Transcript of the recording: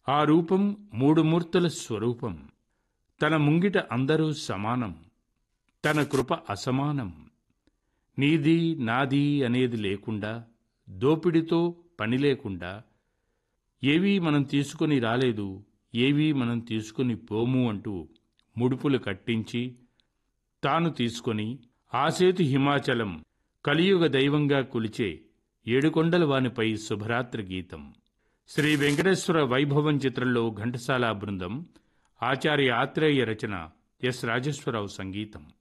ఆ రూపం మూడు మూర్తుల స్వరూపం తన ముంగిట అందరూ సమానం తన కృప అసమానం నీది నాది అనేది లేకుండా దోపిడితో పని లేకుండా ఏవీ మనం తీసుకొని రాలేదు ఏవీ మనం తీసుకొని పోము అంటూ ముడుపులు కట్టించి తాను తీసుకొని ఆసేతు హిమాచలం కలియుగ దైవంగా కొలిచే ఏడుకొండల వానిపై శుభరాత్రి గీతం శ్రీ వెంకటేశ్వర వైభవం చిత్రంలో ఘంటసాల బృందం ఆచార్య ఆత్రేయ రచన ఎస్ రాజేశ్వరరావు సంగీతం